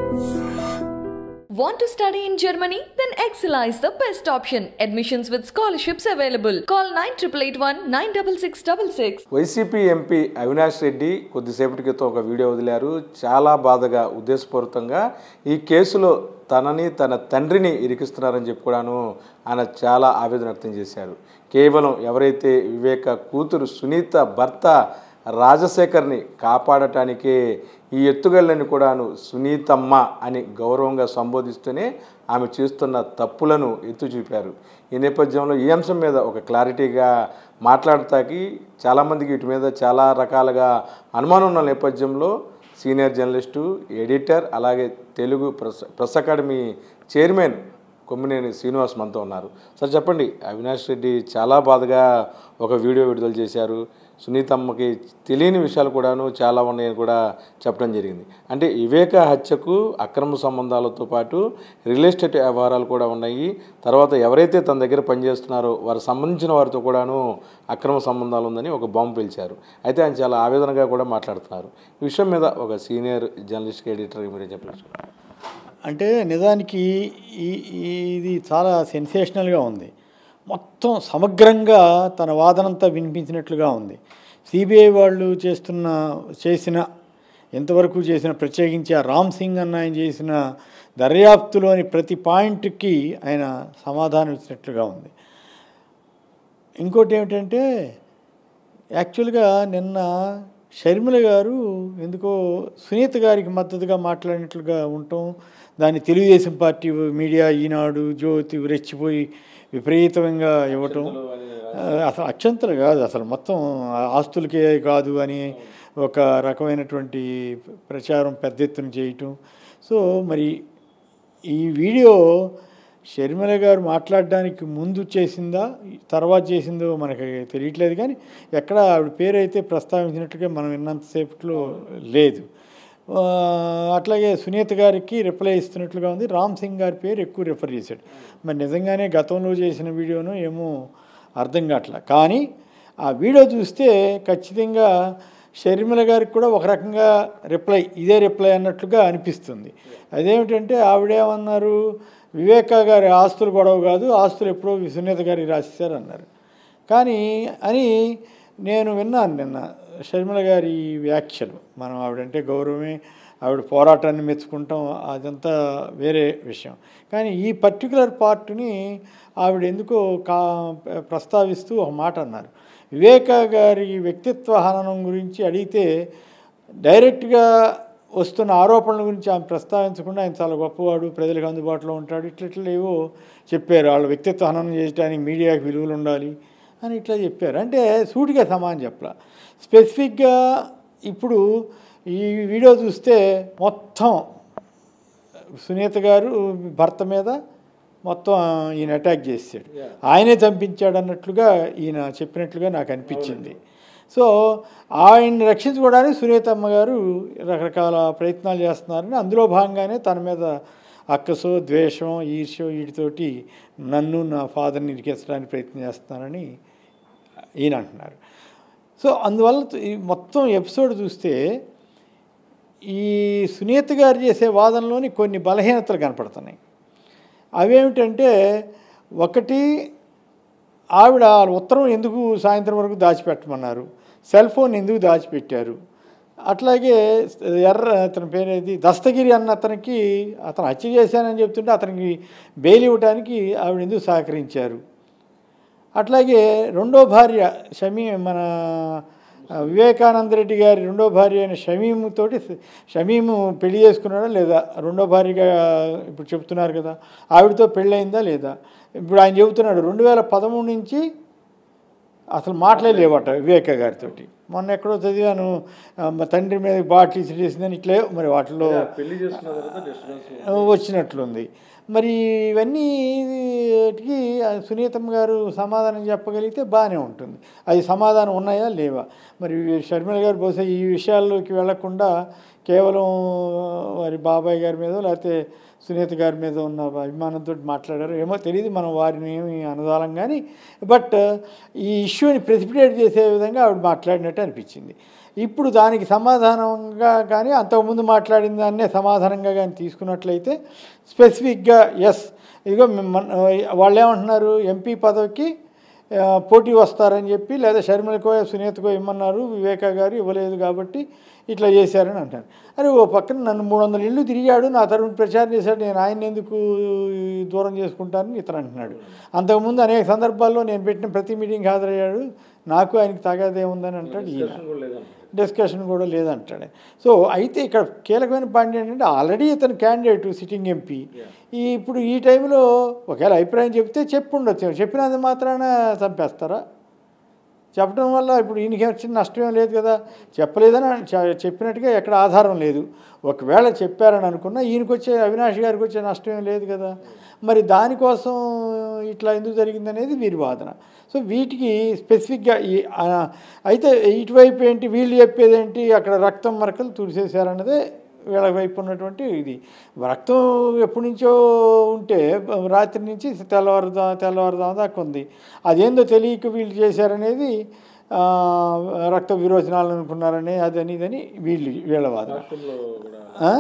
Want to study in Germany? Then Excella is the best option. Admissions with scholarships available. Call 9881 96666. YCP MP Avinash Reddy కొద్దిసేపటి క్రితం ఒక video వదిలారు చాలా బాధగా ఉద్దేశపూర్వకంగా ఈ కేసులో తనని తన తండ్రిని ఇరికిస్తున్నారని చెప్పి కూడాను ఆయన చాలా ఆవేదన వ్యక్తం చేశారు కేవలం ఎవరైతే వివేక కూతురు సునీత భర్త రాజశేఖర్ని కాపాడటానికే ఈ ఎత్తుగళ్ళని కూడాను సునీతమ్మ అని గౌరవంగా సంబోధిస్తూనే ఆమె చేస్తున్న తప్పులను ఎత్తు చూపారు ఈ నేపథ్యంలో ఈ అంశం మీద ఒక క్లారిటీగా మాట్లాడతాకి చాలామందికి వీటి మీద చాలా రకాలుగా అనుమానం ఉన్న నేపథ్యంలో సీనియర్ జర్నలిస్టు ఎడిటర్ అలాగే Telugu press press academy chairman Kommineni Srinivas మనతో ఉన్నారు సార్ చెప్పండి అవినాష్ రెడ్డి చాలా బాధగా ఒక వీడియో విడుదల చేశారు సునీతమ్మకి తెలియని విషయాలు కూడాను చాలా ఉన్నాయని కూడా చెప్పడం జరిగింది అంటే వివేక హత్యకు అక్రమ సంబంధాలతో పాటు రియల్ ఎస్టేట్ వ్యవహారాలు కూడా ఉన్నాయి తర్వాత ఎవరైతే తన దగ్గర పనిచేస్తున్నారో వారికి సంబంధించిన వారితో కూడాను అక్రమ సంబంధాలు ఉందని ఒక బాంబు పిలిచారు అయితే ఆయన చాలా ఆవేదనగా కూడా మాట్లాడుతున్నారు ఈ విషయం మీద ఒక సీనియర్ జర్నలిస్ట్ ఎడిటర్ మీరే చెప్పచ్చు అంటే నిజానికి ఈ ఈ- ఇది చాలా సెన్సేషనల్గా ఉంది మొత్తం సమగ్రంగా తన వాదనంతా వినిపించినట్లుగా ఉంది సిబిఐ వాళ్ళు చేస్తున్న చేసిన ఎంతవరకు చేసిన ప్రత్యేకించి ఆ రామ్ సింగ్ అన్న ఆయన చేసిన దర్యాప్తులోని ప్రతి పాయింట్కి ఆయన సమాధానం ఇచ్చినట్లుగా ఉంది ఇంకోటి ఏమిటంటే యాక్చువల్గా నిన్న షర్మిల గారు ఎందుకో సునీత గారికి మద్దతుగా మాట్లాడినట్లుగా ఉండటం దాన్ని తెలుగుదేశం పార్టీ మీడియా ఈనాడు జ్యోతి రెచ్చిపోయి విపరీతంగా ఇవ్వటం ఆ, అసలు అత్యంతలు కాదు అసలు మొత్తం ఆస్తులకే కాదు అని ఒక రకమైనటువంటి ప్రచారం పెద్ద ఎత్తున చేయటం సో మరి ఈ వీడియో షర్మిల గారు మాట్లాడడానికి ముందు చేసిందా తర్వాత చేసిందో మనకి తెలియట్లేదు కానీ ఎక్కడ ఆవిడ పేరు అయితే ప్రస్తావించినట్టుగా మనం విన్నంతసేపట్లో లేదు ఆ, అట్లాగే సునీత గారికి రిప్లై ఇస్తున్నట్లుగా ఉంది రామ్ సింగ్ గారి పేరు ఎక్కువ రిఫర్ చేశాడు మరి నిజంగానే గతంలో చేసిన వీడియోను ఏమో అర్థం కావట్లే కానీ ఆ వీడియో చూస్తే ఖచ్చితంగా షర్మిల గారికి కూడా ఒక రకంగా రిప్లై ఇదే రిప్లై అన్నట్లుగా అనిపిస్తుంది అదేమిటంటే ఆవిడేమన్నారు వివేక గారి ఆస్తులు గొడవ కాదు ఆస్తులు ఎప్పుడో సునీత గారికి రాసేశారు అన్నారు కానీ అని నేను విన్నాను నిన్న షర్మిల గారి వ్యాఖ్యలు మనం ఆవిడంటే గౌరవమే ఆవిడ పోరాటాన్ని మెచ్చుకుంటాం అదంతా వేరే విషయం కానీ ఈ పర్టికులర్ పార్ట్ని ఆవిడ ఎందుకో కా ప్రస్తావిస్తూ ఒక మాట అన్నారు వివేక గారి వ్యక్తిత్వ హననం గురించి అడిగితే డైరెక్ట్గా వస్తున్న ఆరోపణల గురించి ఆమె ప్రస్తావించకుండా ఆయన చాలా గొప్పవాడు ప్రజలకు అందుబాటులో ఉంటాడు ఇట్లా ఇట్లా ఏవో చెప్పారు వాళ్ళ వ్యక్తిత్వ హననం చేయడానికి మీడియాకి విలువలు ఉండాలి అని ఇట్లా చెప్పారు అంటే సూటిగా సమానం చెప్పలా స్పెసిఫిక్గా ఇప్పుడు ఈ వీడియో చూస్తే మొత్తం సునీత గారు భర్త మీద మొత్తం ఈయన అటాక్ చేసాడు ఆయనే చంపించాడు అన్నట్లుగా ఈయన చెప్పినట్లుగా నాకు అనిపించింది సో ఆయన్ని రక్షించుకోవడానికి సునీతమ్మ గారు రకరకాల ప్రయత్నాలు చేస్తున్నారని అందులో భాగంగానే తన మీద అక్కసో ద్వేషం ఈర్ష్యో వీటితోటి నన్ను నా ఫాదర్ని ఇరికించడానికి ప్రయత్నం చేస్తున్నారని ఈయన అంటున్నారు సో అందువల్ల ఈ మొత్తం ఎపిసోడ్ చూస్తే ఈ సునీత గారు చేసే వాదనలోని కొన్ని బలహీనతలు కనపడుతున్నాయి అవేమిటంటే ఒకటి ఆవిడ ఉత్తరం ఎందుకు సాయంత్రం వరకు దాచిపెట్టమన్నారు సెల్ ఫోన్ ఎందుకు దాచిపెట్టారు అట్లాగే ఎర్ర అతని పేరేది దస్తగిరి అన్న అతనికి అతను హత్య చేశానని చెప్తుంటే అతనికి బెయిల్ ఇవ్వడానికి ఆవిడ ఎందుకు సహకరించారు అట్లాగే రెండో భార్య షమీ మన ఆ, వివేకానంద రెడ్డి గారి రెండో భార్య అయిన షమీము తోటి షమీము పెళ్లి చేసుకున్నాడా లేదా రెండో భార్యగా ఇప్పుడు చెప్తున్నారు కదా ఆవిడతో పెళ్ళయిందా లేదా ఇప్పుడు ఆయన చెబుతున్నాడు రెండు వేల పదమూడు నుంచి అసలు మాటలే లేవట వివేక గారితో మొన్న ఎక్కడో చదివాను ఆ, మా తండ్రి మీద బాటిల్ ఇసిరేసిందని ఇట్లే మరి వాటిలో పెళ్లి చేసుకున్న తర్వాత డిస్టర్బెన్స్ వచ్చినట్లుంది మరి ఇవన్నీ వాటికి ఆ సునీతమ్మ గారు సమాధానం చెప్పగలిగితే బాగానే ఉంటుంది అది సమాధానం ఉన్నాయా లేవా మరి షర్మిల గారు బహుశా ఈ విషయాల్లోకి వెళ్లకుండా కేవలం వారి బాబాయ్ గారి మీద లేకపోతే సునీత గారి మీద ఉన్న అభిమానంతో మాట్లాడారు ఏమో తెలియదు మనం వారిని ఏమి అనదాలం కానీ బట్ ఈ ఇష్యూని ప్రెసిపిటేట్ చేసే విధంగా ఆవిడ మాట్లాడినట్టు అనిపించింది ఇప్పుడు దానికి సమాధానంగా కానీ అంతకుముందు మాట్లాడిన దాన్నే సమాధానంగా కానీ తీసుకున్నట్లయితే స్పెసిఫిక్గా ఎస్ ఇదిగో మిమ్మల్ని వాళ్ళు ఏమంటున్నారు ఎంపీ పదవికి ఆ, పోటీ వస్తారని చెప్పి లేదా షర్మిలకో సునీతకో ఇమ్మన్నారు వివేకా గారు ఇవ్వలేదు కాబట్టి ఇట్లా చేశారని అంటారు అరే ఓ పక్కన నన్ను మూడు వందల ఇళ్ళు తిరిగాడు నా తరఫున ప్రచారం చేశాడు నేను ఆయన ఎందుకు దూరం చేసుకుంటానని ఇతను అంటున్నాడు అంతకుముందు అనేక సందర్భాల్లో నేను పెట్టిన ప్రతి మీటింగ్ హాజరయ్యాడు నాకు ఆయనకి తగాదే ఉందని అంటాడు ఈయన డిస్కషన్ కూడా లేదంటాడు సో అయితే ఇక్కడ కీలకమైన పాయింట్ ఏంటంటే ఆల్రెడీ ఇతను క్యాండిడేట్ సిట్టింగ్ ఎంపీ ఈ ఇప్పుడు ఈ టైంలో ఒకవేళ అభిప్రాయం చెప్తే చెప్పు ఉండొచ్చు చెప్పినంత మాత్రాన చంపేస్తారా చెప్పడం వల్ల ఇప్పుడు ఈయనకి వచ్చిన నష్టం ఏం లేదు కదా చెప్పలేదని ఆయన చె- చెప్పినట్టుగా ఎక్కడ ఆధారం లేదు ఒకవేళ చెప్పారని అనుకున్నా ఈయనకి వచ్చే అవినాష్ గారికి వచ్చే నష్టం ఏం లేదు కదా మరి దానికోసం ఇట్లా ఎందుకు జరిగింది అనేది వీరి వాదన సో వీటికి స్పెసిఫిక్గా ఈ ఆ, అయితే ఇటువైపు ఏంటి వీళ్ళు చెప్పేది ఏంటి అక్కడ రక్తం మరకలు తుడిసేశారన్నదే వీళ్ళ వైపు ఉన్నటువంటి ఇది రక్తం ఎప్పటి నుంచో ఉంటే రాత్రి నుంచి తెల్లవారుదా తెల్లవారుదా దాకా ఉంది అదేందో తెలియక వీళ్ళు చేశారనేది ఆ, రక్త విరోచనాలు అనుకున్నారని అదని ఇదని వీళ్ళు వీళ్ళ వాదన ఆ?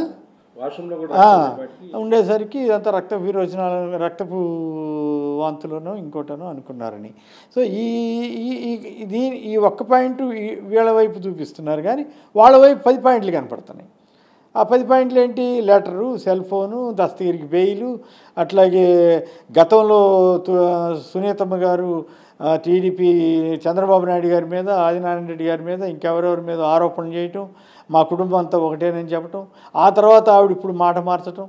ఆ, ఉండేసరికి ఇదంతా రక్త విరోచనాలు రక్తపు వాంతులను ఇంకోటనో అనుకున్నారని సో ఈ ఈ ఈ- దీని ఈ ఒక్క పాయింట్ ఈ- వీళ్ళ వైపు చూపిస్తున్నారు కానీ వాళ్ళ వైపు పది పాయింట్లు కనపడుతున్నాయి ఆ పది పాయింట్లు ఏంటి లెటరు సెల్ ఫోను దస్తగిరికి బెయిలు అట్లాగే గతంలో తు- సునీతమ్మ గారు ఆ, టీడీపీ చంద్రబాబు నాయుడు గారి మీద ఆదినారాయణ రెడ్డి గారి మీద ఇంకెవరెవరి మీద ఆరోపణలు చేయటం మా కుటుంబం అంతా ఒకటేనని చెప్పటం ఆ తర్వాత ఆవిడ ఇప్పుడు మాట మార్చటం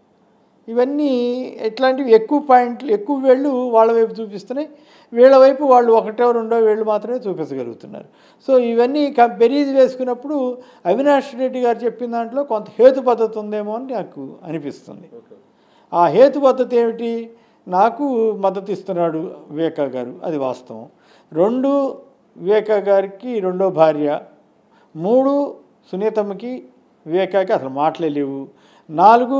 ఇవన్నీ ఎట్లాంటివి ఎక్కువ పాయింట్లు ఎక్కువ వేళ్ళు వాళ్ళ వైపు చూపిస్తున్నాయి వీళ్ళ వైపు వాళ్ళు ఒకటో రెండో వేళ్ళు మాత్రమే చూపించగలుగుతున్నారు సో ఇవన్నీ బెరీజ్ వేసుకున్నప్పుడు అవినాష్ రెడ్డి గారు చెప్పిన దాంట్లో కొంత హేతు పద్ధతి ఉందేమో అని నాకు అనిపిస్తుంది ఆ హేతు పద్ధతి ఏమిటి నాకు మద్దతు ఇస్తున్నాడు వివేకా గారు అది వాస్తవం రెండు వివేకా గారికి రెండో భార్య మూడు సునీతమ్మకి వివేకాకి అసలు మాటలే లేవు నాలుగు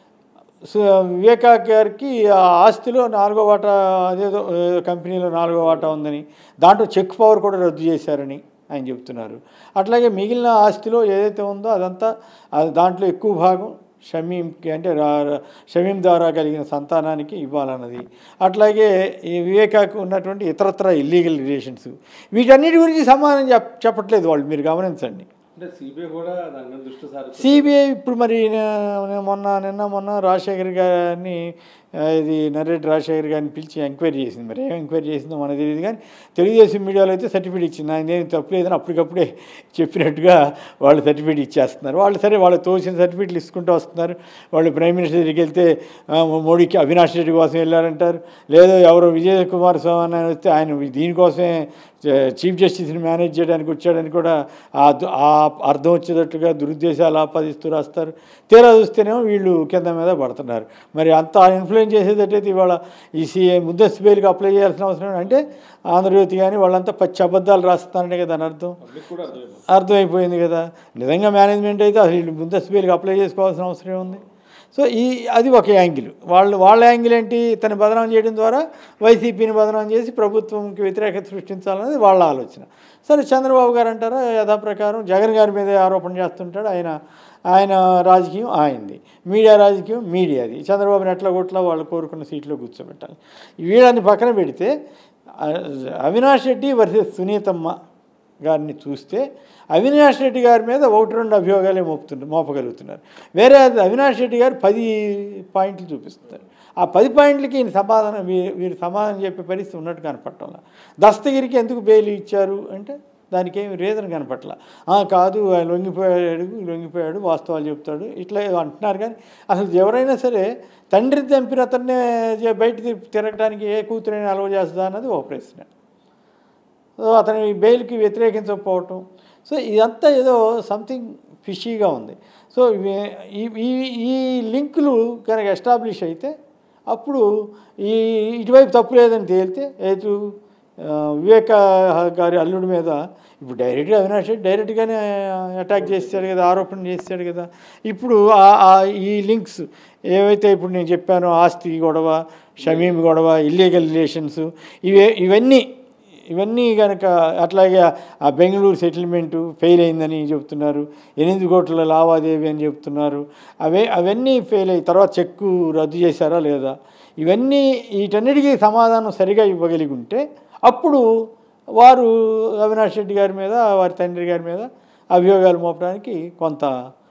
సు- వివేకా గారికి ఆ ఆస్తిలో నాలుగో వాటా అదేదో ఏదో కంపెనీలో నాలుగో వాటా ఉందని దాంట్లో చెక్ పవర్ కూడా రద్దు చేశారని ఆయన చెప్తున్నారు అట్లాగే మిగిలిన ఆస్తిలో ఏదైతే ఉందో అదంతా అది దాంట్లో ఎక్కువ భాగం షమీంకి అంటే రా- షమీం ద్వారా కలిగిన సంతానానికి ఇవ్వాలన్నది అట్లాగే ఈ వివేకాకు ఉన్నటువంటి ఇతరత్ర ఇల్లీగల్ రిలేషన్స్ వీటన్నిటి గురించి సమాధానం చెప్ చెప్పట్లేదు వాళ్ళు మీరు గమనించండి అంటే సిబిఐ కూడా దాని మీద దృష్టి సారి సిబిఐ ఇప్పుడు మరి నే- నేను మొన్న నిన్న మొన్న రాజశేఖర్ గారిని ఆ, ఇది నర్రెడ్డి రాజశేఖర్ గారిని పిలిచి ఎంక్వైరీ చేసింది మరి ఏం ఎంక్వైరీ చేసిందో మనకు తెలియదు కానీ తెలుగుదేశం మీడియాలో అయితే సర్టిఫికేట్ ఇచ్చింది ఆయన ఏం తప్పులేదని అప్పటికప్పుడే చెప్పినట్టుగా వాళ్ళు సర్టిఫికేట్ ఇచ్చేస్తున్నారు వాళ్ళు సరే వాళ్ళు తోసిన సర్టిఫికేట్లు ఇసుకుంటూ వస్తున్నారు వాళ్ళు ప్రైమ్ మినిస్టర్ దగ్గరికి వెళ్తే ఆ, మోడీకి అవినాష్ రెడ్డి కోసం వెళ్ళారంటారు లేదో ఎవరో విజయ్ కుమార్ స్వామి అని ఆయన వస్తే ఆయన దీనికోసమే చీఫ్ జస్టిస్ని మేనేజ్ చేయడానికి వచ్చాడని కూడా ఆ దు- ఆ అర్థం వచ్చేటట్టుగా దురుద్దేశాలు ఆపాదిస్తూ రాస్తారు తీరా చూస్తేనేమో వీళ్ళు కింద మీద పడుతున్నారు మరి అంత ఇన్ఫ్లుయెన్స్ చేసేటట్టయితే ఇవాళ ఈ సీఏ ముద్దస్తు బెయిల్కి అప్లై చేయాల్సిన అవసరం ఏంటి? అంటే ఆంధ్రజ్యోతి కానీ వాళ్ళంతా పచ్చి అబద్ధాలు రాస్తున్నారంటే కదా దాని అర్థం కూడా అర్థమైపోయింది అర్థమైపోయింది కదా నిజంగా మేనేజ్మెంట్ అయితే అసలు వీళ్ళు ముందస్తు బెయిల్కి అప్లై చేసుకోవాల్సిన అవసరం ఉంది సో ఈ అది ఒక యాంగిల్ వాళ్ళు వాళ్ళ యాంగిల్ ఏంటి తను బదనాం చేయడం ద్వారా వైసీపీని బదనాం చేసి ప్రభుత్వంకి వ్యతిరేకత సృష్టించాలనేది వాళ్ళ ఆలోచన సరే చంద్రబాబు గారు అంటారా యథాప్రకారం జగన్ గారి మీదే ఆరోపణ చేస్తుంటాడు ఆయన ఆయన రాజకీయం ఆయనది మీడియా రాజకీయం మీడియాది చంద్రబాబుని ఎట్లా కొట్లా వాళ్ళు కోరుకున్న సీట్లో కూర్చోబెట్టాలి వీళ్ళని పక్కన పెడితే ఆ, అవినాష్ రెడ్డి వర్సెస్ సునీతమ్మ గారిని చూస్తే అవినాష్ రెడ్డి గారి మీద ఒకటి రెండు అభియోగాలే మోపుతున్నారు మోపగలుగుతున్నారు వేరే అవినాష్ రెడ్డి గారు పది పాయింట్లు చూపిస్తున్నారు ఆ పది పాయింట్లకి ఈయన సమాధానం వీ- వీరు సమాధానం చెప్పే పరిస్థితి ఉన్నట్టు కనపడటంలా దస్తగిరికి ఎందుకు బెయిల్ ఇచ్చారు అంటే దానికి ఏమి రీజన్ కనపట్ల "ఆ, కాదు ఆయన లొంగిపోయాడు లొంగిపోయాడు వాస్తవాలు చెప్తాడు ఇట్లా ఏదో అంటున్నారు కానీ అసలు ఎవరైనా సరే తండ్రి చంపిన అతన్నే జ- బయట తి- తిరగడానికి ఏ కూతురైనా అలవ చేస్తుందా అన్నది ఒక ప్రశ్న సో అతని బెయిల్కి వ్యతిరేకించకపోవటం సో ఇదంతా ఏదో సంథింగ్ ఫిషీగా ఉంది సో ఇవి- ఈ ఈ ఈ లింకులు కనుక ఎస్టాబ్లిష్ అయితే అప్పుడు ఈ ఇటువైపు తప్పు లేదని తేలితే ఏటు ఆ, వివేక గారి అల్లుడి మీద ఇప్పుడు డైరెక్ట్గా అవినాష్ రెడ్డి డైరెక్ట్గానే అటాక్ చేస్తాడు కదా ఆరోపణ చేస్తాడు కదా ఇప్పుడు ఆ- ఆ ఈ లింక్స్ ఏవైతే ఇప్పుడు నేను చెప్పానో ఆస్తి గొడవ షమీం గొడవ ఇల్లీగల్ రిలేషన్స్ ఇవే ఇవన్నీ ఇవన్నీ కనుక అట్లాగే ఆ బెంగళూరు సెటిల్మెంటు ఫెయిల్ అయిందని చెప్తున్నారు ఎనిమిది కోట్ల లావాదేవీ అని చెప్తున్నారు అవే అవన్నీ ఫెయిల్ అయ్యి తర్వాత చెక్కు రద్దు చేశారా లేదా ఇవన్నీ వీటన్నిటికీ సమాధానం సరిగా ఇవ్వగలిగి ఉంటే అప్పుడు వారు అవినాష్ రెడ్డి గారి మీద వారి తండ్రి గారి మీద అభియోగాలు మోపడానికి కొంత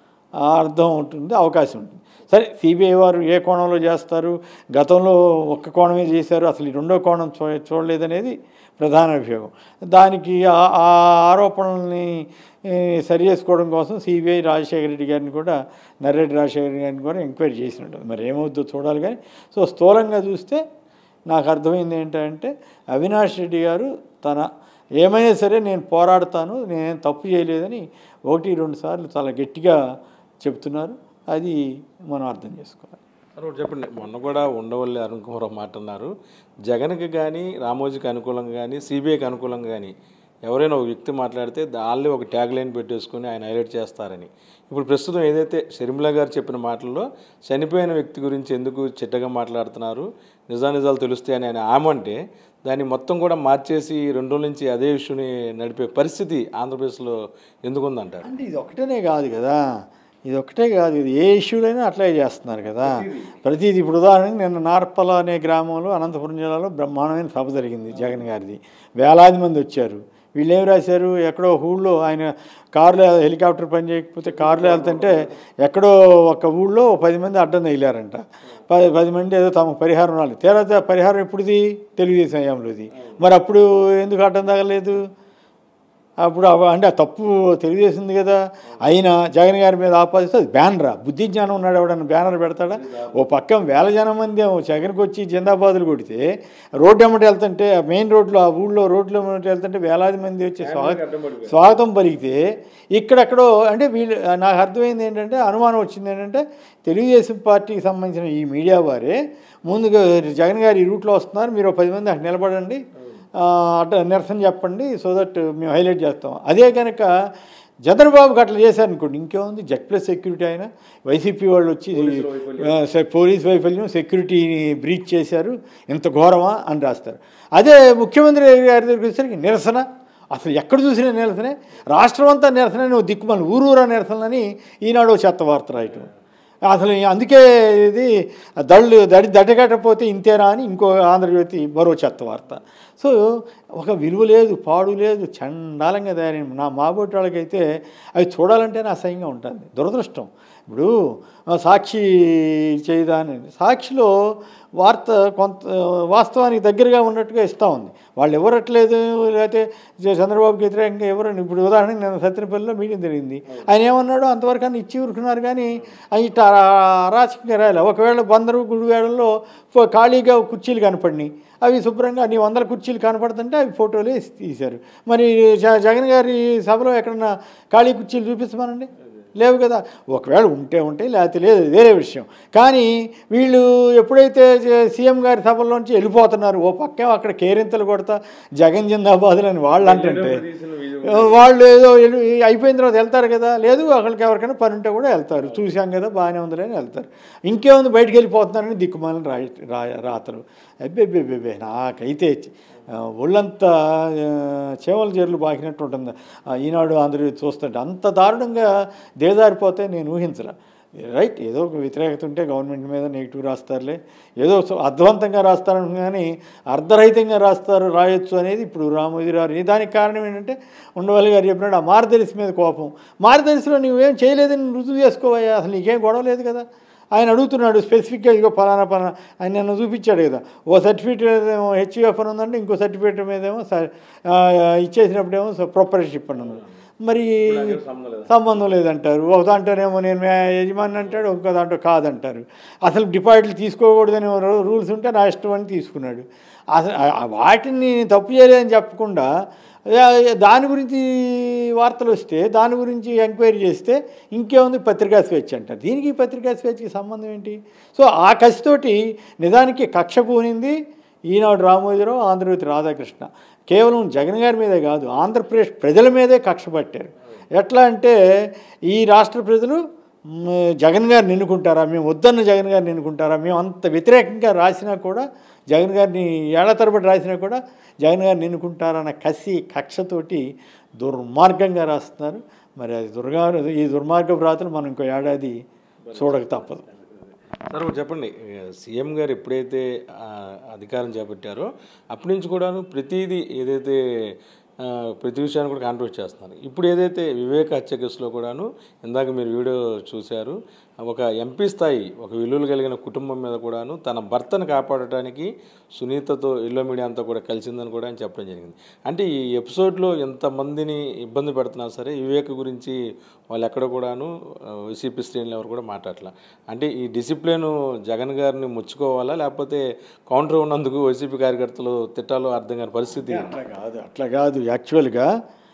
అర్థం ఉంటుంది అవకాశం ఉంటుంది సరే సిబిఐ వారు ఏ కోణంలో చేస్తారు గతంలో ఒక్క కోణమే చేశారు అసలు ఈ రెండో కోణం చూ చూడలేదనేది ప్రధాన అభియోగం దానికి ఆ- ఆ ఆరోపణల్ని ఏ, సరి చేసుకోవడం కోసం సిబిఐ రాజశేఖర రెడ్డి గారిని కూడా నర్రెడ్డి రాజశేఖర రెడ్డి గారిని కూడా ఎంక్వైరీ చేసినట్టు మరి ఏమవుద్దో చూడాలి కానీ సో స్థూలంగా చూస్తే నాకు అర్థమైంది ఏంటంటే అవినాష్ రెడ్డి గారు తన ఏమైనా సరే నేను పోరాడతాను నేను తప్పు చేయలేదని ఒకటి రెండు సార్లు చాలా గట్టిగా చెప్తున్నారు అది మనం అర్థం చేసుకోవాలి సార్ ఒకటి చెప్పండి మొన్న కూడా ఉండవల్లి అరుణ్ కుమార్ ఒక మాట అన్నారు జగన్కి కానీ రామోజీకి అనుకూలంగా కానీ సిబిఐకి అనుకూలంగా కానీ ఎవరైనా ఒక వ్యక్తి మాట్లాడితే దాన్ని ఒక ట్యాగ్ లైన్ పెట్టేసుకొని ఆయన హైలైట్ చేస్తారని ఇప్పుడు ప్రస్తుతం ఏదైతే షర్మిల గారు చెప్పిన మాటల్లో చనిపోయిన వ్యక్తి గురించి ఎందుకు చిట్టగా మాట్లాడుతున్నారు నిజానిజాలు తెలుస్తాయని ఆయన ఆమంటే దాన్ని మొత్తం కూడా మార్చేసి రెండు రోజుల నుంచి అదే ఇష్యూని నడిపే పరిస్థితి ఆంధ్రప్రదేశ్లో ఎందుకు ఉందంటారు అంటే ఇది ఒకటనే కాదు కదా ఇది ఒకటే కాదు ఇది ఏ ఇష్యూలైనా అట్లే చేస్తున్నారు కదా ప్రతిదీ ఇప్పుడు ఉదాహరణకి నిన్న నార్పల అనే గ్రామంలో అనంతపురం జిల్లాలో బ్రహ్మాండమైన సభ జరిగింది జగన్ గారిది వేలాది మంది వచ్చారు వీళ్ళు ఏం రాశారు ఎక్కడో ఒక ఊళ్ళో ఆయన కారులో హెలికాప్టర్ పని చేయకపోతే కారులో వెళ్తుంటే ఎక్కడో ఒక ఊళ్ళో ఓ పది మంది అడ్డం తగిలారంట పది పది మంది ఏదో తమకు పరిహారం రాలేదు తీరా పరిహారం ఎప్పుడుది తెలుగుదేశం హయాంలోది మరి అప్పుడు ఎందుకు అడ్డం తగలేదు అప్పుడు అవ- అంటే ఆ తప్పు తెలియజేసింది కదా అయినా జగన్ గారి మీద ఆపాదిస్తే అది బ్యానరా బుద్ధి జ్ఞానం ఉన్నాడు ఎవడన్నా బ్యానర్ పెడతాడా ఓ పక్క వేల జనం మంది ఏమో జగన్కి వచ్చి జిందాబాదులు కొడితే రోడ్డు ఎమ్మటి వెళ్తుంటే ఆ మెయిన్ రోడ్లో ఆ ఊళ్ళో రోడ్లో ఎమ్మటి వెళ్తుంటే వేలాది మంది వచ్చి స్వాగతం స్వాగతం పలికితే ఇక్కడెక్కడో అంటే వీళ్ళు నాకు అర్థమైంది ఏంటంటే అనుమానం వచ్చింది ఏంటంటే తెలుగుదేశం పార్టీకి సంబంధించిన ఈ మీడియా వారే ముందుగా జగన్ గారు ఈ రూట్లో వస్తున్నారు మీరు ఓ పది మంది అక్కడ నిలబడండి ఆ, అట్లా నిరసన చెప్పండి సో దట్ మేము హైలైట్ చేస్తాం అదే కనుక చంద్రబాబుకి అట్లా చేశారనుకోండి ఇంకేముంది జెడ్ ప్లస్ సెక్యూరిటీ ఆయన వైసీపీ వాళ్ళు వచ్చి ఆ, స- పోలీస్ వైఫల్యం సెక్యూరిటీని బ్రీచ్ చేశారు ఇంత ఘోరమా అని రాస్తారు అదే ముఖ్యమంత్రి గారి దగ్గరికి వచ్చేసరికి నిరసన అసలు ఎక్కడ చూసినా నిరసనే రాష్ట్రం అంతా నిరసన నువ్వు దిక్కుమని ఊరూరా నిరసనని ఈనాడు ఓ చెత్త వార్త రాయటం అసలు అందుకే ఇది దళ్ళు దడి దడగట్టపోతే ఇంతేనా అని ఇంకో ఆంధ్రజ్యోతి మరో చెత్త వార్త సో ఒక విలువ లేదు పాడు లేదు చండాలంగా తయారైన నా మాబోటి వాళ్ళకైతే అవి చూడాలంటేనే అసహ్యంగా ఉంటుంది దురదృష్టం ఇప్పుడు ఆ, సాక్షి చేయదాని సాక్షిలో వార్త కొంత వాస్తవానికి దగ్గరగా ఉన్నట్టుగా ఇస్తూ ఉంది వాళ్ళు ఎవరట్లేదు లేకపోతే చంద్రబాబుకి వ్యతిరేకంగా ఎవరు ఇప్పుడు ఉదాహరణకి నేను సత్యనపల్లిలో మీటింగ్ జరిగింది ఆయన ఏమన్నాడు అంతవరకు అని ఇచ్చి ఊరుకున్నారు కానీ అది ఇట్లా అరాచకంగా రాయాలి ఒకవేళ బందరు గుడివేడల్లో ఫో- ఖాళీగా కుర్చీలు కనపడినాయి అవి శుభ్రంగా అన్ని వందల కుర్చీలు కనపడుతుంటే అవి ఫోటోలు వేసి తీశారు మరి జ- జగన్ గారి సభలో ఎక్కడన్నా ఖాళీ కుర్చీలు చూపించమనండి లేవు కదా ఒకవేళ ఉంటే ఉంటాయి లేకపోతే లేదు అది వేరే విషయం కానీ వీళ్ళు ఎప్పుడైతే జ- సీఎం గారి సభల్లోంచి వెళ్ళిపోతున్నారు ఓ పక్కేమో అక్కడ కేరింతలు కొడతా జగన్ జిందాబాదులు అని వాళ్ళు అంటుంటే వాళ్ళు ఏదో వెళ్ళి- అయిపోయిన తర్వాత వెళ్తారు కదా లేదు అక్కడికి ఎవరికైనా పని ఉంటే కూడా వెళ్తారు చూసాం కదా బాగానే ఉందిలే అని వెళ్తారు ఇంకేముంది బయటికి వెళ్ళిపోతున్నారని దిక్కుమాలని రాయి రా రాతలు అబ్బే నాకైతే ఆ, ఒళ్ళంతా ఆ, చేవల జేర్లు బాకినట్టు ఉంటుంది ఆ, ఈనాడు ఆంధ్రజ్యోతి చూస్తుంటే అంత దారుణంగా దేదారిపోతే నేను ఊహించరా రైట్ ఏదో ఒక వ్యతిరేకత ఉంటే గవర్నమెంట్ మీద నెగిటివ్ రాస్తారులే ఏదో సో- అర్థవంతంగా రాస్తారని కానీ అర్ధరహితంగా రాస్తారు రాయొచ్చు అనేది ఇప్పుడు రామోజీ రారు దానికి కారణం ఏంటంటే ఉండవల్లి గారు చెప్పినాడు ఆ మార్దరిసి మీద కోపం మార్దరిసిలో నువ్వేం చేయలేదని రుజువు చేసుకోవయ్యా అసలు నీకేం గొడవ లేదు కదా ఆయన అడుగుతున్నాడు స్పెసిఫిక్గా ఇగో ఫలానా ఫలానా ఆయన నన్ను చూపించాడు కదా ఓ సర్టిఫికేట్ ఏమో హెచ్యుఎఫ్ అని ఉందంటే ఇంకో సర్టిఫికేట్ మీద ఏమో స- ఆ, ఇచ్చేసినప్పుడేమో ప్రొపరేషిప్ అని ఉంది మరి సంబంధం లేదంటారు ఒక దాంట్లోనేమో నేను మే- యజమాని అంటాడు ఇంకో దాంట్లో కాదంటారు అసలు డిపాజిట్లు తీసుకోకూడదని రూ- రూల్స్ ఉంటే నా ఇష్టం అని తీసుకున్నాడు అసలు ఆ- ఆ వాటిని తప్పు చేయలేదని చెప్పకుండా ఆ- దాని గురించి వార్తలు వస్తే దాని గురించి ఎంక్వైరీ చేస్తే ఇంకేముంది పత్రికా స్వేచ్ఛ అంటారు దీనికి పత్రికా స్వేచ్ఛకి సంబంధం ఏంటి సో ఆ కసితోటి నిజానికి కక్ష పూనింది ఈనాడు రామోజీరావు ఆంధ్రజ్యోతి రాధాకృష్ణ కేవలం జగన్ గారి మీదే కాదు ఆంధ్రప్రదేశ్ ప్రజల మీదే కక్ష పట్టారు ఎట్లా అంటే ఈ రాష్ట్ర ప్రజలు మ్, జగన్ గారిని ఎన్నుకుంటారా మేము వద్దన్న జగన్ గారిని ఎన్నుకుంటారా మేము అంత వ్యతిరేకంగా రాసినా కూడా జగన్ గారిని ఏళ్ల తరబడి రాసినా కూడా జగన్ గారిని ఎన్నుకుంటారన్న కసి కక్షతోటి దుర్మార్గంగా రాస్తున్నారు మరి అది దుర్గా ఈ దుర్మార్గపు రాతలు మనం ఇంకో ఏడాది చూడక తప్పదు సార్ ఒకటి చెప్పండి సీఎం గారు ఎప్పుడైతే ఆ, అధికారం చేపట్టారో అప్పటి నుంచి కూడాను ప్రతిదీ ఏదైతే ఆ, ప్రతి విషయాన్ని కూడా కాంట్రిబ్యూట్ చేస్తున్నారు ఇప్పుడు ఏదైతే వివేక హత్య కేసులో కూడాను ఇందాక మీరు వీడియో చూశారు ఒక ఎంపీ స్థాయి ఒక విలువలు కలిగిన కుటుంబం మీద కూడాను తన భర్తను కాపాడటానికి సునీతతో ఎల్లో మీడియా అంతా కూడా కలిసిందని కూడా ఆయన చెప్పడం జరిగింది అంటే ఈ ఎపిసోడ్లో ఎంతమందిని ఇబ్బంది పెడుతున్నా సరే వివేక్ గురించి వాళ్ళు ఎక్కడ కూడాను వైసీపీ శ్రేణులు ఎవరు కూడా మాట్లాడలే అంటే ఈ డిసిప్లిన్ జగన్ గారిని ముచ్చుకోవాలా లేకపోతే కౌంటర్ ఉన్నందుకు వైసీపీ కార్యకర్తలు తిట్టాలో అర్థం కాని పరిస్థితి అట్లా కాదు అట్లా కాదు యాక్చువల్గా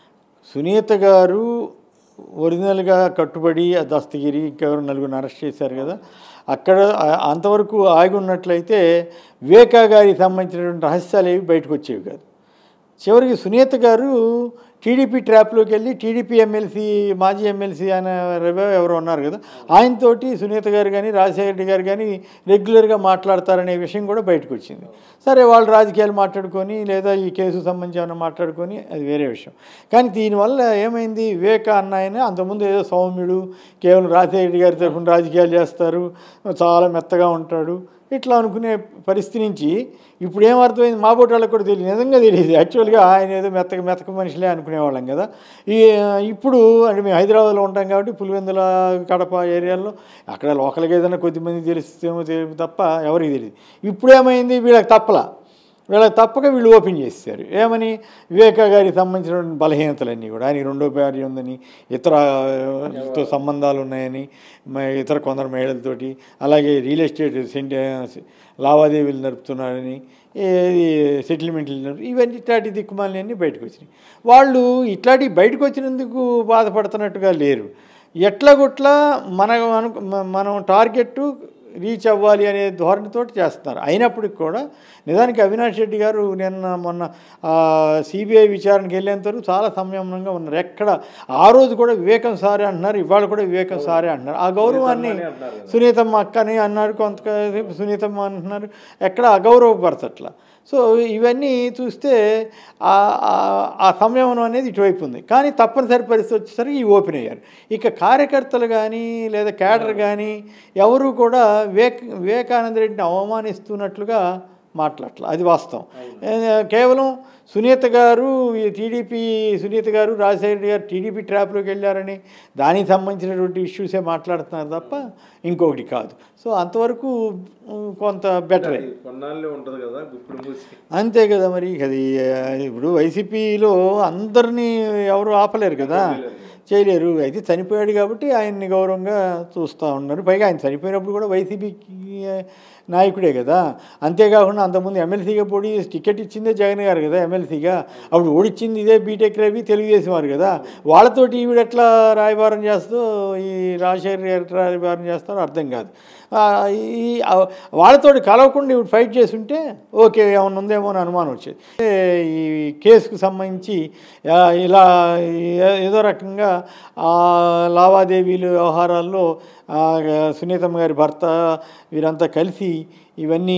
సునీత గారు ఒరిజినల్గా కట్టుబడి ఆ దస్తగిరి ఇంకెవరు నలుగురిని అరెస్ట్ చేశారు కదా అక్కడ ఆ- అంతవరకు ఆగి ఉన్నట్లయితే వివేకా గారికి సంబంధించినటువంటి రహస్యాలు ఏవి బయటకు వచ్చేవి కాదు చివరికి సునీత గారు టీడీపీ ట్రాప్లోకి వెళ్ళి టీడీపీ ఎమ్మెల్సీ మాజీ ఎమ్మెల్సీ ఆయన రవి ఎవరు ఉన్నారు కదా ఆయనతోటి సునీత గారు కానీ రాజశేఖర రెడ్డి గారు కానీ రెగ్యులర్గా మాట్లాడతారనే విషయం కూడా బయటకు వచ్చింది సరే వాళ్ళు రాజకీయాలు మాట్లాడుకొని లేదా ఈ కేసు సంబంధించి ఏమైనా మాట్లాడుకొని అది వేరే విషయం కానీ దీనివల్ల ఏమైంది వివేక అన్న ఆయన అంతకుముందు ఏదో సౌమ్యుడు కేవలం రాజశేఖర రెడ్డి గారి తరఫున రాజకీయాలు చేస్తారు చాలా మెత్తగా ఉంటాడు ఇట్లా అనుకునే పరిస్థితి నుంచి ఇప్పుడు ఏమర్థమైంది మా బోటి వాళ్ళకి కూడా తెలియదు నిజంగా తెలియదు యాక్చువల్గా ఆయన ఏదో మెత్తక మెత్తక మనిషిలే అనుకునేవాళ్ళం కదా ఈ ఇప్పుడు అంటే మేము హైదరాబాద్లో ఉంటాం కాబట్టి పులివెందుల కడప ఏరియాలో అక్కడ లోకల్గా ఏదైనా కొద్దిమంది తెలుస్తేమో తెలియదు తప్ప ఎవరికి తెలియదు ఇప్పుడు ఏమైంది వీళ్ళకి తప్పలా వీళ్ళకి తప్పక వీళ్ళు ఓపెన్ చేశారు ఏమని వివేకా గారికి సంబంధించిన బలహీనతలన్నీ కూడా ఆయనకి రెండో భార్య ఉందని ఇతర తో సంబంధాలు ఉన్నాయని మ- ఇతర కొందరు మహిళలతోటి అలాగే రియల్ ఎస్టేట్ సెంటి లావాదేవీలు నడుపుతున్నారని ఏది సెటిల్మెంట్లు నడుపు ఇవన్నీ ఇట్లాంటి దిక్కుమాలన్నీ బయటకు వచ్చినాయి వాళ్ళు ఇట్లాంటివి బయటకు వచ్చినందుకు బాధపడుతున్నట్టుగా లేరు ఎట్లాగొట్లా మన అను- మ- మనం టార్గెట్ రీచ్ అవ్వాలి అనే ధోరణితో చేస్తున్నారు అయినప్పటికి కూడా నిజానికి అవినాష్ రెడ్డి గారు నిన్న మొన్న సిబిఐ విచారణకి వెళ్ళేంత వరకు చాలా సంయమనంగా ఉన్నారు ఎక్కడ ఆ రోజు కూడా వివేకం సారే అంటున్నారు ఇవాళ కూడా వివేకం సారే అంటున్నారు ఆ గౌరవాన్ని సునీతమ్మ అక్కని అన్నారు కొంతసేపు సునీతమ్మ అంటున్నారు ఎక్కడ అగౌరవపరచట్ల సో ఇవన్నీ చూస్తే ఆ- ఆ- ఆ సంయమనం అనేది ఇటువైపు ఉంది కానీ తప్పనిసరి పరిస్థితి వచ్చేసరికి ఈ ఓపెన్ అయ్యారు ఇక కార్యకర్తలు కానీ లేదా క్యాడర్ కానీ ఎవరు కూడా వివేక్ వివేకానంద రెడ్డిని అవమానిస్తున్నట్లుగా మాట్లాడట్ల అది వాస్తవం ఏ- కేవలం సునీత గారు ఈ టీడీపీ సునీత గారు రాజశేఖర రెడ్డి గారు టీడీపీ ట్రాప్లోకి వెళ్ళారని దానికి సంబంధించినటువంటి ఇష్యూసే మాట్లాడుతున్నారు తప్ప ఇంకొకటి కాదు సో అంతవరకు ఉమ్, కొంత బెటరే కొన్నాళ్ళే ఉంటుంది కదా ఇప్పుడు మూసి అంతే కదా మరి అది ఆ, ఇప్పుడు వైసీపీలో అందరినీ ఎవరు ఆపలేరు కదా చేయలేరు అయితే చనిపోయాడు కాబట్టి ఆయన్ని గౌరవంగా చూస్తూ ఉన్నారు పైగా ఆయన చనిపోయినప్పుడు కూడా వైసీపీకి నాయకుడే కదా అంతేకాకుండా అంతకుముందు ఎమ్మెల్సీగా పోటీ చేసి టికెట్ ఇచ్చిందే జగన్ గారు కదా ఎమ్మెల్సీగా అప్పుడు ఓడిచ్చింది ఇదే బీటెక్ రవి తెలుగుదేశం వారు కదా వాళ్ళతోటి ఈవిడ ఎట్లా రాయబారం చేస్తూ ఈ రాజశేఖర్ గారు ఎట్లా రాయబారం చేస్తారో అర్థం కాదు ఆ, ఈ ఆ, వాళ్ళతోటి కలవకుండా ఇవి ఫైట్ చేస్తుంటే ఓకే ఏమన్నా ఉందేమో అని అనుమానం వచ్చేది ఏ, ఈ కేసుకు సంబంధించి ఆ, ఇలా ఏ- ఏదో రకంగా ఆ లావాదేవీలు వ్యవహారాల్లో ఆ, సునీతమ్మ గారి భర్త వీరంతా కలిసి ఇవన్నీ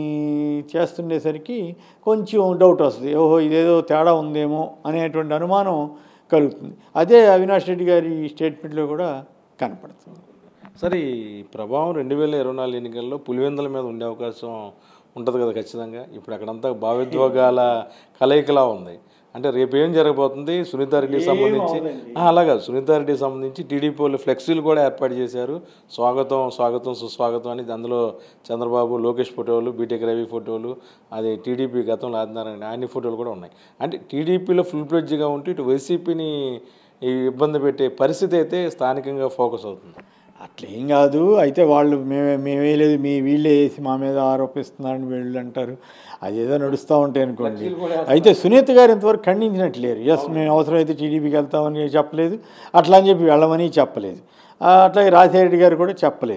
చేస్తుండేసరికి కొంచెం డౌట్ వస్తుంది ఓహో ఇదేదో తేడా ఉందేమో అనేటువంటి అనుమానం కలుగుతుంది అదే అవినాష్ రెడ్డి గారి స్టేట్మెంట్లో కూడా కనపడుతుంది సరే ఈ ప్రభావం రెండు వేల ఇరవై నాలుగు ఎన్నికల్లో పులివెందుల మీద ఉండే అవకాశం ఉంటుంది కదా ఖచ్చితంగా ఇప్పుడు అక్కడంతా భావోద్వేగాల కలయికలా ఉంది అంటే రేపు ఏం జరగబోతుంది సునీతారెడ్డికి సంబంధించి ఆ, అలాగా సునీతారెడ్డికి సంబంధించి టీడీపీ వాళ్ళు ఫ్లెక్సీలు కూడా ఏర్పాటు చేశారు స్వాగతం స్వాగతం సుస్వాగతం అని అందులో చంద్రబాబు లోకేష్ ఫోటోలు బీటెక్ రవి ఫోటోలు అది టీడీపీ గతంలో ఆదినారాయణ ఆయన ఫోటోలు కూడా ఉన్నాయి అంటే టీడీపీలో ఫుల్ ప్లెడ్జ్గా ఉంటూ ఇటు వైసీపీని ఈ ఇబ్బంది పెట్టే పరిస్థితి అయితే స్థానికంగా ఫోకస్ అవుతుంది అట్లేం కాదు అయితే వాళ్ళు మేమే మేమే లేదు మీ వీళ్ళే వేసి మా మీద ఆరోపిస్తున్నారని వీళ్ళు అంటారు అదేదో నడుస్తూ ఉంటాయి అనుకోండి అయితే సునీత గారు ఇంతవరకు ఖండించినట్లేరు ఎస్ మేము అవసరమైతే టీడీపీకి వెళ్తామని చెప్పలేదు అట్లా అని చెప్పి వెళ్ళమని చెప్పలేదు ఆ, అట్లాగే రాజశేఖర రెడ్డి గారు కూడా చెప్పలేదు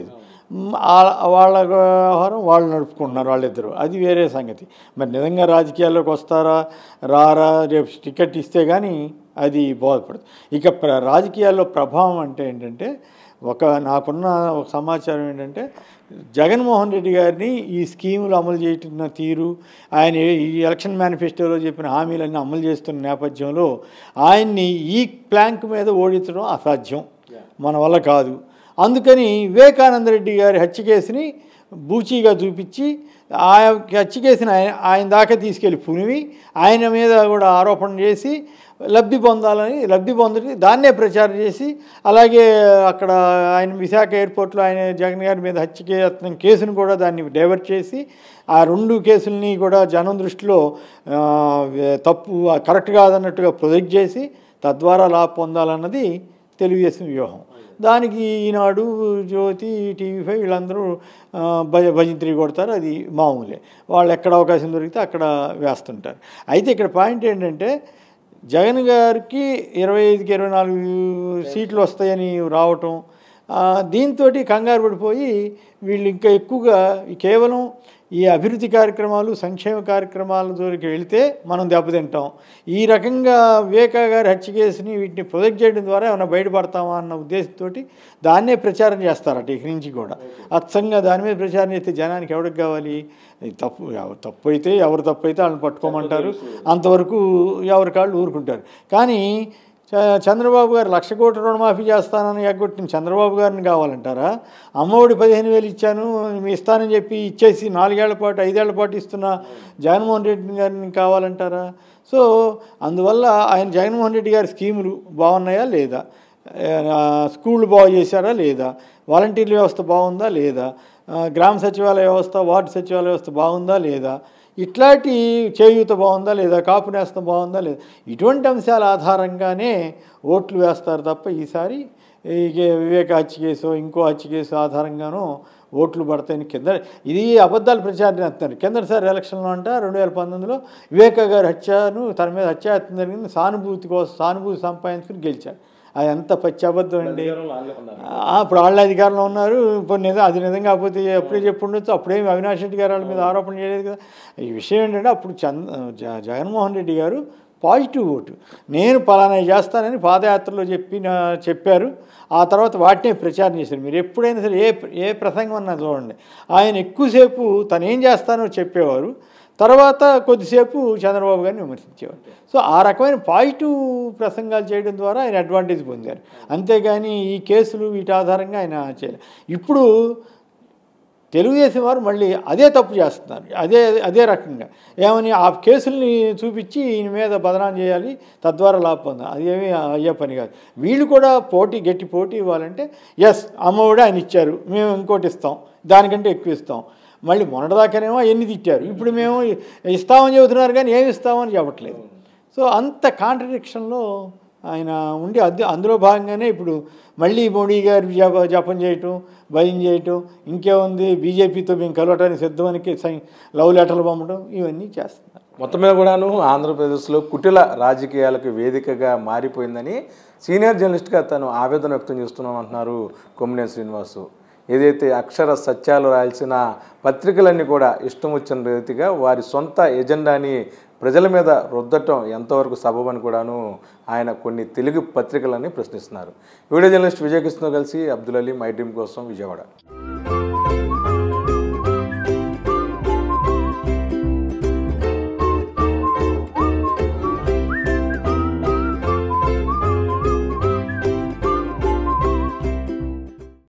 మ్, ఆ- వాళ్ళ వ్యవహారం వాళ్ళు నడుపుకుంటున్నారు వాళ్ళిద్దరు అది వేరే సంగతి మరి నిజంగా రాజకీయాల్లోకి వస్తారా రారా రేపు టికెట్ ఇస్తే కానీ అది బోధపడదు ఇక ప్ర రాజకీయాల్లో ప్రభావం అంటే ఏంటంటే ఒక నాకున్న ఒక సమాచారం ఏంటంటే జగన్మోహన్ రెడ్డి గారిని ఈ స్కీములు అమలు చేస్తున్న తీరు ఆయన ఈ ఎలక్షన్ మేనిఫెస్టోలో చెప్పిన హామీలన్నీ అమలు చేస్తున్న నేపథ్యంలో ఆయన్ని ఈ ప్లాంక్ మీద ఓడించడం అసాధ్యం మన వల్ల కాదు అందుకని వివేకానంద రెడ్డి గారి హత్య కేసుని బూచీగా చూపించి ఆ హత్య కేసుని ఆయన ఆయన దాకా తీసుకెళ్ళి పునివి ఆయన మీద కూడా ఆరోపణ చేసి లబ్ధి పొందాలని లబ్ధి పొందని దాన్నే ప్రచారం చేసి అలాగే అక్కడ ఆయన విశాఖ ఎయిర్పోర్ట్లో ఆయన జగన్ గారి మీద హత్య యత్నం కేసును కూడా దాన్ని డైవర్ట్ చేసి ఆ రెండు కేసుల్ని కూడా జనం దృష్టిలో ఆ, తప్పు కరెక్ట్ కాదన్నట్టుగా ప్రొజెక్ట్ చేసి తద్వారా లాభ పొందాలన్నది తెలుగుదేశం వ్యూహం దానికి ఈనాడు జ్యోతి టీవీ ఫైవ్ వీళ్ళందరూ ఆ, భజ భజంత్రి కొడతారు అది మామూలే వాళ్ళు ఎక్కడ అవకాశం దొరికితే అక్కడ వేస్తుంటారు అయితే ఇక్కడ పాయింట్ ఏంటంటే జగన్ గారికి ఇరవై ఐదుకి ఇరవై నాలుగు సీట్లు వస్తాయని రావటం దీంతో కంగారు పడిపోయి వీళ్ళు ఇంకా ఎక్కువగా ఈ కేవలం ఈ అభివృద్ధి కార్యక్రమాలు సంక్షేమ కార్యక్రమాల జోలికి వెళితే మనం దెబ్బతింటాం ఈ రకంగా వివేక గారి హత్య కేసుని వీటిని ప్రొజెక్ట్ చేయడం ద్వారా ఏమైనా బయటపడతామా అన్న ఉద్దేశంతో దాన్నే ప్రచారం చేస్తారట ఇక నుంచి కూడా అచ్చంగా దాని మీద ప్రచారం చేస్తే జనానికి ఎవరికి కావాలి ఇది తప్పు ఎవ- తప్పు అయితే ఎవరు తప్పు అయితే వాళ్ళని పట్టుకోమంటారు అంతవరకు ఎవరి కాళ్ళు ఊరుకుంటారు కానీ చ- చంద్రబాబు గారు లక్ష కోట్ల రుణమాఫీ చేస్తానని ఎగ్గొట్టిన చంద్రబాబు గారిని కావాలంటారా అమ్మఒడి పదిహేను వేలు ఇచ్చాను మీ ఇస్తానని చెప్పి ఇచ్చేసి నాలుగేళ్ల పాటు ఐదేళ్ల పాటు ఇస్తున్న జగన్మోహన్ రెడ్డి గారిని కావాలంటారా సో అందువల్ల ఆయన జగన్మోహన్ రెడ్డి గారి స్కీములు బాగున్నాయా లేదా ఆ, స్కూళ్ళు బాగు చేశారా లేదా వాలంటీర్ వ్యవస్థ బాగుందా లేదా ఆ, గ్రామ సచివాలయ వ్యవస్థ వార్డు సచివాలయ వ్యవస్థ బాగుందా లేదా ఇట్లాంటి చేయూత బాగుందా లేదా కాపు నేస్తం బాగుందా లేదా ఇటువంటి అంశాల ఆధారంగానే ఓట్లు వేస్తారు తప్ప ఈసారి ఈ వివేక హత్య కేసు ఇంకో హత్య కేసు ఆధారంగానూ ఓట్లు పడతాయని కింద ఇది అబద్ధాలు ప్రచారం చేస్తున్నారు కిందసారి ఎలక్షన్లో అంట రెండు వేల పంతొమ్మిదిలో వివేక గారి హత్యను తన మీద హత్యాయత్నం జరిగింది సానుభూతి కోసం సానుభూతి సంపాదించుకుని గెలిచారు అది ఎంత పచ్చి అబద్ధం అండి ఆ, ఇప్పుడు వాళ్ళ అధికారంలో ఉన్నారు ఇప్పుడు నిజం అది నిజం కాకపోతే అప్పుడే చెప్పి ఉండొచ్చు అప్పుడేమి అవినాష్ రెడ్డి గారు వాళ్ళ మీద ఆరోపణ చేయలేదు కదా ఈ విషయం ఏంటంటే అప్పుడు చంద్ జ- జగన్మోహన్ రెడ్డి గారు పాజిటివ్ ఓటు నేను పలానా చేస్తానని పాదయాత్రలో చెప్పి నా- చెప్పారు ఆ తర్వాత వాటినే ప్రచారం చేశారు మీరు ఎప్పుడైనా సరే ఏ ఏ ప్రసంగం అన్నా చూడండి ఆయన ఎక్కువసేపు తను ఏం చేస్తానో చెప్పేవారు తర్వాత కొద్దిసేపు చంద్రబాబు గారిని విమర్శించేవారు సో ఆ రకమైన పాజిటివ్ ప్రసంగాలు చేయడం ద్వారా ఆయన అడ్వాంటేజ్ పొందారు అంతేగాని ఈ కేసులు వీటి ఆధారంగా ఆయన చేయలేదు ఇప్పుడు తెలుగుదేశం వారు మళ్ళీ అదే తప్పు చేస్తున్నారు అదే అదే రకంగా ఏమని ఆ కేసుల్ని చూపించి ఈయన మీద బదనాం చేయాలి తద్వారా లాభం పొందాలి అది ఏమీ అయ్యే పని కాదు వీళ్ళు కూడా పోటీ గట్టి పోటీ ఇవ్వాలంటే ఎస్ అమ్మఒడి ఆయన ఇచ్చారు మేము ఇంకోటి ఇస్తాం దానికంటే ఎక్కువ ఇస్తాం మళ్ళీ మొన్నటిదాకానేమో ఎన్ని తిట్టారు ఇప్పుడు మేము ఇస్తామని చెబుతున్నారు కానీ ఏమి ఇస్తామని చెప్పట్లేదు సో అంత కాంట్రడిక్షన్లో ఆయన ఉండి అద్దె అందులో భాగంగానే ఇప్పుడు మళ్ళీ మోడీ గారు జప జపం చేయటం భయం చేయటం ఇంకేముంది బీజేపీతో మేము కలవటానికి సిద్ధమని సై- లవ్ లెటర్లు పంపడం ఇవన్నీ చేస్తున్నారు మొత్తం మీద కూడాను ఆంధ్రప్రదేశ్లో కుటిల రాజకీయాలకు వేదికగా మారిపోయిందని సీనియర్ జర్నలిస్ట్గా తను ఆవేదన వ్యక్తం చేస్తున్నాం అంటున్నారు కొమ్మినేని శ్రీనివాసు ఏదైతే అక్షర సత్యాలు రాయాల్సిన పత్రికలన్నీ కూడా ఇష్టం వచ్చిన రీతిగా వారి సొంత ఎజెండాని ప్రజల మీద రుద్దటం ఎంతవరకు సబబని కూడాను ఆయన కొన్ని తెలుగు పత్రికలని ప్రశ్నిస్తున్నారు వీడియో జర్నలిస్ట్ విజయకృష్ణతో కలిసి అబ్దుల్ అలీ మై డ్రీమ్ కోసం విజయవాడ